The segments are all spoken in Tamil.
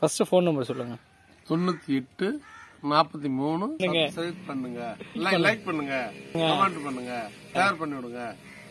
ஃபர்ஸ்ட் ஃபோன் நம்பர் சொல்லுங்க தொண்ணூத்தி எட்டு நாற்பத்தி மூணு சப்ஸ்கிரைப் பண்ணுங்க லைக் லைக் பண்ணுங்க கமெண்ட் பண்ணுங்க ஷேர் பண்ணி விடுங்க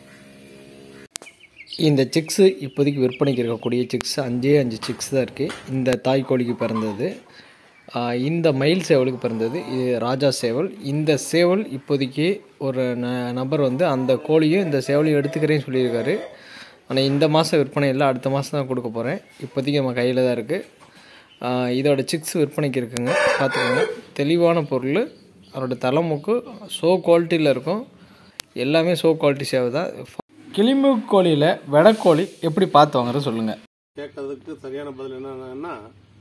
இந்த சிக்ஸு இப்போதைக்கு விற்பனைக்கு இருக்கக்கூடிய சிக்ஸ் அஞ்சே அஞ்சு சிக்ஸ் தான் இருக்குது இந்த தாய் கோழிக்கு பிறந்தது ஆஹ் இந்த மயில் சேவலுக்கு பிறந்தது இது ராஜா சேவல் இந்த சேவல் இப்போதைக்கு ஒரு ந நபர் வந்து அந்த கோழியும் இந்த சேவலையும் எடுத்துக்கிறேன்னு சொல்லியிருக்காரு ஆனால் இந்த மாதம் விற்பனை இல்லை அடுத்த மாதம் தான் கொடுக்க போகிறேன் இப்போதைக்கு நம்ம கையில் தான் இருக்குது இதோட சிக்ஸ் விற்பனைக்கு இருக்குங்க பார்த்துக்கோங்க தெளிவான பொருள் அதோட தலைமுக்கு ஸோ குவாலிட்டியில் இருக்கும் எல்லாமே ஸோ குவாலிட்டி சேவை தான் கிளிம்பு கோழியில் வெடக்கோழி எப்படி பார்த்து வாங்குறது சொல்லுங்கள் கேட்கறதுக்கு சரியான பதில் என்னன்னா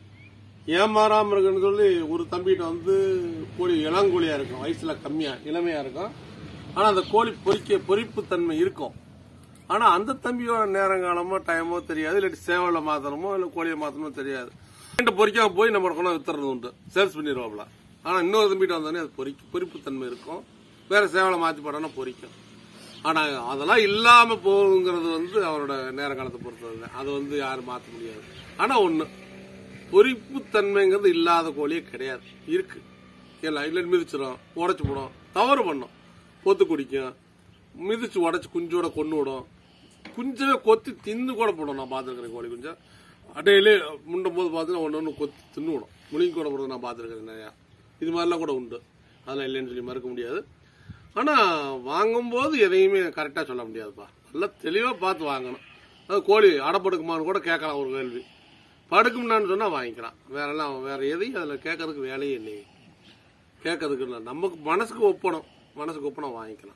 ஏமாறாம இருக்குன்னு சொல்லி ஒரு தம்பிகிட்ட வந்து கோழி இளங்கோழியா இருக்கும் வயசுல கம்மியா இளமையா இருக்கும் ஆனா அந்த கோழி பொறிக்க பொறிப்பு தன்மை இருக்கும் ஆனா அந்த தம்பியோட நேரங்காலமோ டைமோ தெரியாது இல்லாட்டி சேவலை மாத்தணுமோ இல்ல கோழியை மாத்தணுமோ தெரியாது என்கிட்ட பொறிக்காம போய் நம்ம கொண்டு வித்துறது உண்டு சேல்ஸ் பண்ணிடுவாப்ல ஆனா இன்னொரு தம்பிகிட்ட வந்தோடனே அது பொறிக்கு பொறிப்பு தன்மை இருக்கும் வேற சேவலை மாத்தி போட்டோம்னா பொறிக்கும் ஆனா அதெல்லாம் இல்லாம போகுங்கிறது வந்து அவரோட நேர காலத்தை பொறுத்தது அது வந்து யாரும் மாத்த முடியாது ஆனா ஒண்ணு பொறிப்பு தன்மைங்கிறது இல்லாத கோழியே கிடையாது இருக்கு எல்லாம் இல்லை மிதிச்சிடும் உடைச்சு போடும் தவறு பண்ணும் கொத்து குடிக்கும் மிதிச்சு உடைச்சு குஞ்சோட கொண்டு விடும் குஞ்சவே கொத்தி தின்னு கூட போடும் நான் பார்த்துருக்கிறேன் கோழி குஞ்சா அடையிலே முண்டும் போது பார்த்தீங்கன்னா ஒன்று ஒன்று கொத்தி தின்னு விடும் முழுங்கி கூட போடுறது நான் பார்த்துருக்கிறேன் நிறையா இது மாதிரிலாம் கூட உண்டு அதெல்லாம் இல்லைன்னு சொல்லி மறுக்க முடியாது ஆனா வாங்கும்போது எதையுமே கரெக்டா சொல்ல முடியாதுப்பா நல்லா தெளிவா பார்த்து வாங்கணும் அது கோழி அடப்படுக்குமான்னு கூட கேட்கலாம் ஒரு கேள்வி படுக்கும்னான்னு சொன்னா வாங்கிக்கலாம் வேற எல்லாம் வேற எதையும் அதுல கேட்கறதுக்கு வேலையே இல்லையே கேட்கறதுக்கு இல்லை நமக்கு மனசுக்கு ஒப்பணும் மனசுக்கு ஒப்பனம் வாங்கிக்கலாம்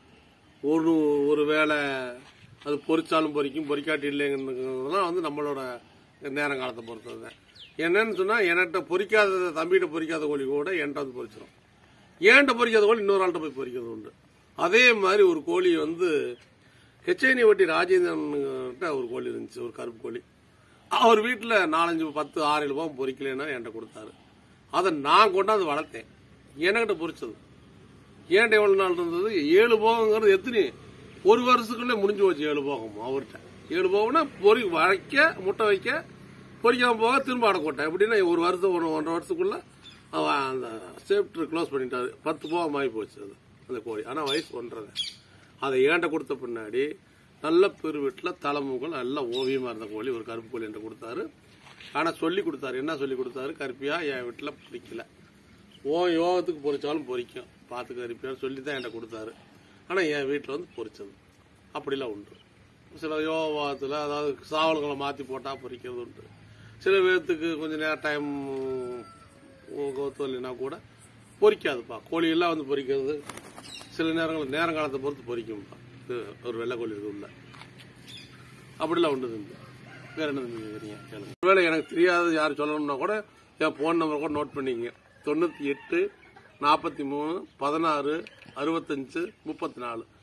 ஒரு ஒரு வேளை அது பொரிச்சாலும் பொரிக்கும் பொரிக்காட்டி இல்லைங்கிறதுலாம் வந்து நம்மளோட நேரங்காலத்தை பொறுத்தது தான் என்னன்னு சொன்னா என்கிட்ட பொரிக்காத தம்பிகிட்ட பொரிக்காத கோழி கூட என்கிட்ட வந்து பொரிச்சிடும் ஏன்ட்ட பொரிக்காத கோழி இன்னொரு ஆள்கிட்ட போய் பொரிக்கிறது உண்டு அதே மாதிரி ஒரு கோழி வந்து ஹெச்ஐனி வட்டி ராஜேந்திரன் ஒரு கோழி இருந்துச்சு ஒரு கருப்பு கோழி அவர் வீட்டில் நாலஞ்சு பத்து ஆறு ஏழு பாவம் பொரிக்கலைன்னா என்கிட்ட கொடுத்தாரு அதை நான் கொண்டாந்து வளர்த்தேன் என்கிட்ட பொரிச்சது ஏன்ட்ட எவ்வளவு நாள் இருந்தது ஏழு போகங்கிறது எத்தனை ஒரு வருஷத்துக்குள்ளே முடிஞ்சு போச்சு ஏழு போகம் அவர்கிட்ட ஏழு போகம்னா பொறி வைக்க முட்டை வைக்க பொரிக்காம போக திரும்ப அடக்கோட்டை எப்படின்னா ஒரு வருஷம் ஒரு ஒன்றரை வருஷத்துக்குள்ள அவன் அந்த சேப்டர் க்ளோஸ் பண்ணிட்டாரு பத்து போகம் ஆகி போச்சு அது அந்த கோழி ஆனால் வயசு ஒன்றரை அதை ஏன்ட்ட கொடுத்த பின்னாடி நல்ல பெரு வீட்டில் தலைமுகல் நல்ல ஓவியமாக இருந்த கோழி ஒரு கருப்பு கோழி என்கிட்ட கொடுத்தாரு ஆனால் சொல்லி கொடுத்தாரு என்ன சொல்லி கொடுத்தாரு கருப்பியா என் வீட்டில் பிடிக்கல ஓ யோகத்துக்கு பொரிச்சாலும் பொரிக்கும் பார்த்து கருப்பியான்னு சொல்லி தான் என்கிட்ட கொடுத்தாரு ஆனால் என் வீட்டில் வந்து பொரிச்சது அப்படிலாம் உண்டு சில யோகத்தில் அதாவது சாவல்களை மாற்றி போட்டால் பொரிக்கிறது உண்டு சில பேர்த்துக்கு கொஞ்சம் நேரம் டைம் கோத்தலைனா கூட பொரிக்காதுப்பா கோழியெல்லாம் வந்து பொரிக்கிறது சில நேரங்கள் நேரங்காலத்தை பொறுத்து பொரிக்கும்ப்பா இது ஒரு வெள்ளை கோழி இருக்கு உள்ள அப்படிலாம் உண்டு தம்பி வேற என்ன தம்பி கேக்குறீங்க கேளுங்க ஒருவேளை எனக்கு தெரியாத யார் சொல்லணும்னா கூட என் ஃபோன் நம்பர் கூட நோட் பண்ணிக்கங்க தொண்ணூற்றி எட்டு நாற்பத்தி மூணு பதினாறு அறுபத்தஞ்சு முப்பத்தி நாலு